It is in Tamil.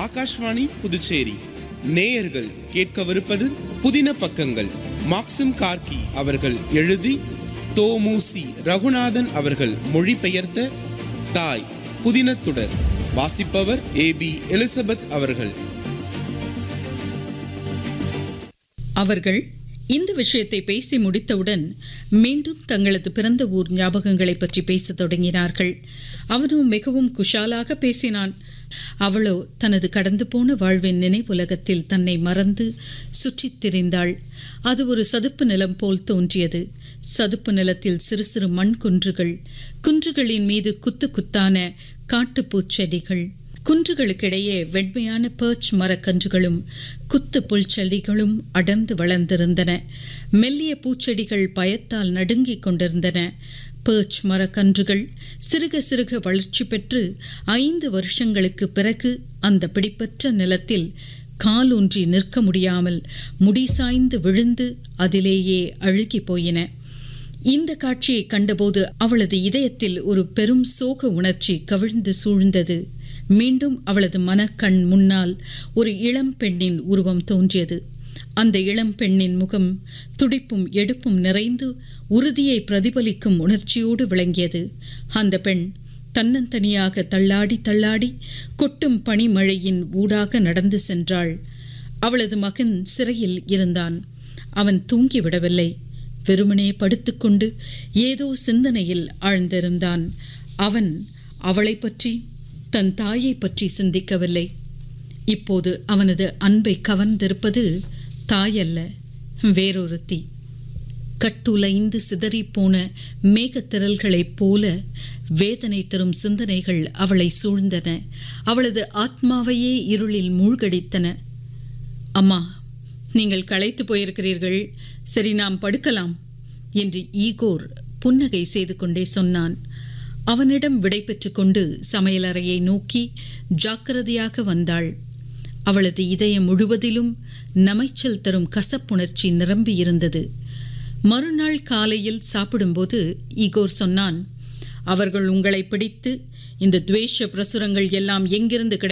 ஆகாஷ்வாணி புதுச்சேரி நேயர்கள் கேட்கவிருப்பது புதின பக்கங்கள் மாக்சிம் கார்கி அவர்கள் எழுதி தோமுசி ரகுநாதன் அவர்கள் மொழிபெயர்த்த தாய் புதினத்துடர் வாசிப்பவர் ஏ பி எலிசபெத் அவர்கள் அவர்கள் இந்த விஷயத்தை பேசி முடித்தவுடன் மீண்டும் தங்களது பிறந்த ஊர் ஞாபகங்களை பற்றி பேசத் தொடங்கினார்கள் அவனோ மிகவும் குஷாலாக பேசினான் அவளோ தனது கடந்து போன வாழ்வின் நினைவுலகத்தில் தன்னை மறந்து சுற்றித் திரிந்தாள் அது ஒரு சதுப்பு நிலம் போல் தோன்றியது சதுப்பு நிலத்தில் சிறு சிறு மண் குன்றுகள் குன்றுகளின் மீது குத்து குத்தான காட்டுப்பூச்செடிகள் குன்றுகளுக்கிடையே வெண்மையான பேர்ச் மரக்கன்றுகளும் குத்து புல்செடிகளும் அடர்ந்து வளர்ந்திருந்தன மெல்லிய பூச்செடிகள் பயத்தால் நடுங்கிக் கொண்டிருந்தன பேர்ச் மரக்கன்றுகள் சிறுக சிறுக வளர்ச்சி பெற்று ஐந்து வருஷங்களுக்கு பிறகு அந்த பிடிப்பற்ற நிலத்தில் காலூன்றி நிற்க முடியாமல் முடிசாய்ந்து விழுந்து அதிலேயே அழுகி போயின இந்த காட்சியை கண்டபோது அவளது இதயத்தில் ஒரு பெரும் சோக உணர்ச்சி கவிழ்ந்து சூழ்ந்தது மீண்டும் அவளது மனக்கண் முன்னால் ஒரு இளம் பெண்ணின் உருவம் தோன்றியது அந்த இளம் பெண்ணின் முகம் துடிப்பும் எடுப்பும் நிறைந்து உறுதியை பிரதிபலிக்கும் உணர்ச்சியோடு விளங்கியது அந்த பெண் தன்னந்தனியாக தள்ளாடி தள்ளாடி கொட்டும் பனிமழையின் ஊடாக நடந்து சென்றாள் அவளது மகன் சிறையில் இருந்தான் அவன் தூங்கிவிடவில்லை வெறுமனே படுத்துக்கொண்டு ஏதோ சிந்தனையில் ஆழ்ந்திருந்தான் அவன் அவளை பற்றி தன் தாயை பற்றி சிந்திக்கவில்லை இப்போது அவனது அன்பை கவர்ந்திருப்பது தாயல்ல வேறொருத்தி கட்டுலைந்து சிதறிப்போன மேகத்திரல்களைப் போல வேதனை தரும் சிந்தனைகள் அவளை சூழ்ந்தன அவளது ஆத்மாவையே இருளில் மூழ்கடித்தன அம்மா நீங்கள் களைத்து போயிருக்கிறீர்கள் சரி நாம் படுக்கலாம் என்று ஈகோர் புன்னகை செய்து கொண்டே சொன்னான் அவனிடம் விடை கொண்டு சமையலறையை நோக்கி ஜாக்கிரதையாக வந்தாள் அவளது இதயம் முழுவதிலும் நமைச்சல் தரும் கசப்புணர்ச்சி நிரம்பியிருந்தது மறுநாள் காலையில் சாப்பிடும்போது ஈகோர் சொன்னான் அவர்கள் உங்களை பிடித்து இந்த துவேஷ பிரசுரங்கள் எல்லாம் எங்கிருந்து கிடை